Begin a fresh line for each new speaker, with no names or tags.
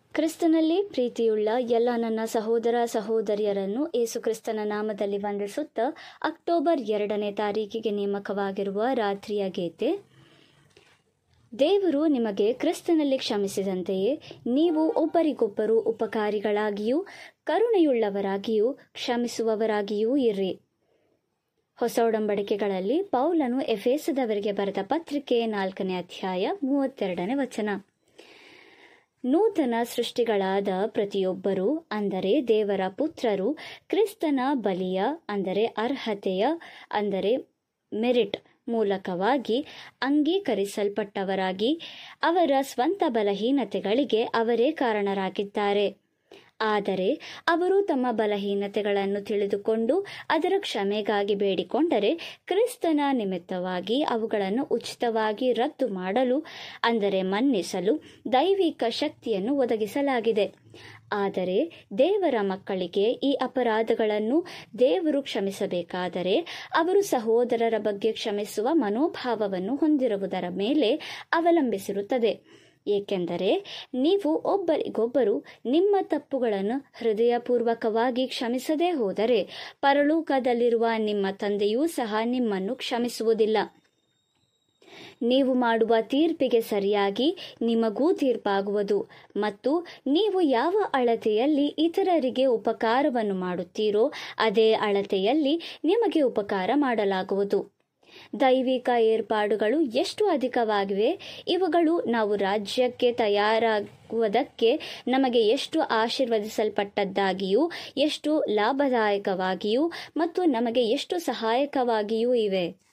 ಕ್ರಿಸ್ತನಲ್ಲಿ ಪ್ರೀತಿಯುಳ್ಳ ಎಲ್ಲ ನನ್ನ ಸಹೋದರ ಸಹೋದರಿಯರನ್ನು ಏಸುಕ್ರಿಸ್ತನ ನಾಮದಲ್ಲಿ ವಂದಿಸುತ್ತಾ ಅಕ್ಟೋಬರ್ ಎರಡನೇ ತಾರೀಕಿಗೆ ನೇಮಕವಾಗಿರುವ ರಾತ್ರಿಯ ಗೀತೆ ದೇವರು ನಿಮಗೆ ಕ್ರಿಸ್ತನಲ್ಲಿ ಕ್ಷಮಿಸಿದಂತೆಯೇ ನೀವು ಒಬ್ಬರಿಗೊಬ್ಬರು ಉಪಕಾರಿಗಳಾಗಿಯೂ ಕರುಣೆಯುಳ್ಳವರಾಗಿಯೂ ಕ್ಷಮಿಸುವವರಾಗಿಯೂ ಇರ್ರಿ ಹೊಸ ಒಡಂಬಡಿಕೆಗಳಲ್ಲಿ ಪೌಲನು ಎಫೇಸದವರಿಗೆ ಬರೆದ ಪತ್ರಿಕೆ ನಾಲ್ಕನೇ ಅಧ್ಯಾಯ ಮೂವತ್ತೆರಡನೇ ವಚನ ನೂತನ ಸೃಷ್ಟಿಗಳಾದ ಪ್ರತಿಯೊಬ್ಬರೂ ಅಂದರೆ ದೇವರ ಪುತ್ರರು ಕ್ರಿಸ್ತನ ಬಲಿಯ ಅಂದರೆ ಅರ್ಹತೆಯ ಅಂದರೆ ಮೆರಿಟ್ ಮೂಲಕವಾಗಿ ಅಂಗೀಕರಿಸಲ್ಪಟ್ಟವರಾಗಿ ಅವರ ಸ್ವಂತ ಬಲಹೀನತೆಗಳಿಗೆ ಅವರೇ ಕಾರಣರಾಗಿದ್ದಾರೆ ಆದರೆ ಅವರು ತಮ್ಮ ಬಲಹೀನತೆಗಳನ್ನು ತಿಳಿದುಕೊಂಡು ಅದರ ಕ್ಷಮೆಗಾಗಿ ಬೇಡಿಕೊಂಡರೆ ಕ್ರಿಸ್ತನ ನಿಮಿತ್ತವಾಗಿ ಅವುಗಳನ್ನು ಉಚಿತವಾಗಿ ರದ್ದು ಮಾಡಲು ಅಂದರೆ ಮನ್ನಿಸಲು ದೈವಿಕ ಶಕ್ತಿಯನ್ನು ಒದಗಿಸಲಾಗಿದೆ ಆದರೆ ದೇವರ ಮಕ್ಕಳಿಗೆ ಈ ಅಪರಾಧಗಳನ್ನು ದೇವರು ಕ್ಷಮಿಸಬೇಕಾದರೆ ಅವರು ಸಹೋದರರ ಬಗ್ಗೆ ಕ್ಷಮಿಸುವ ಮನೋಭಾವವನ್ನು ಹೊಂದಿರುವುದರ ಮೇಲೆ ಅವಲಂಬಿಸಿರುತ್ತದೆ ಏಕೆಂದರೆ ನೀವು ಒಬ್ಬರಿಗೊಬ್ಬರು ನಿಮ್ಮ ತಪ್ಪುಗಳನ್ನು ಹೃದಯಪೂರ್ವಕವಾಗಿ ಕ್ಷಮಿಸದೇ ಹೋದರೆ ಪರಲೋಕದಲ್ಲಿರುವ ನಿಮ್ಮ ತಂದೆಯೂ ಸಹ ನಿಮ್ಮನ್ನು ಕ್ಷಮಿಸುವುದಿಲ್ಲ ನೀವು ಮಾಡುವ ತೀರ್ಪಿಗೆ ಸರಿಯಾಗಿ ನಿಮಗೂ ತೀರ್ಪಾಗುವುದು ಮತ್ತು ನೀವು ಯಾವ ಅಳತೆಯಲ್ಲಿ ಇತರರಿಗೆ ಉಪಕಾರವನ್ನು ಮಾಡುತ್ತೀರೋ ಅದೇ ಅಳತೆಯಲ್ಲಿ ನಿಮಗೆ ಉಪಕಾರ ಮಾಡಲಾಗುವುದು ದೈವಿಕ ಏರ್ಪಾಡುಗಳು ಎಷ್ಟು ಅಧಿಕವಾಗಿವೆ ಇವುಗಳು ನಾವು ರಾಜ್ಯಕ್ಕೆ ತಯಾರಾಗುವುದಕ್ಕೆ ನಮಗೆ ಎಷ್ಟು ಆಶೀರ್ವದಿಸಲ್ಪಟ್ಟದ್ದಾಗಿಯೂ ಎಷ್ಟು ಲಾಭದಾಯಕವಾಗಿಯೂ ಮತ್ತು ನಮಗೆ ಎಷ್ಟು ಸಹಾಯಕವಾಗಿಯೂ ಇವೆ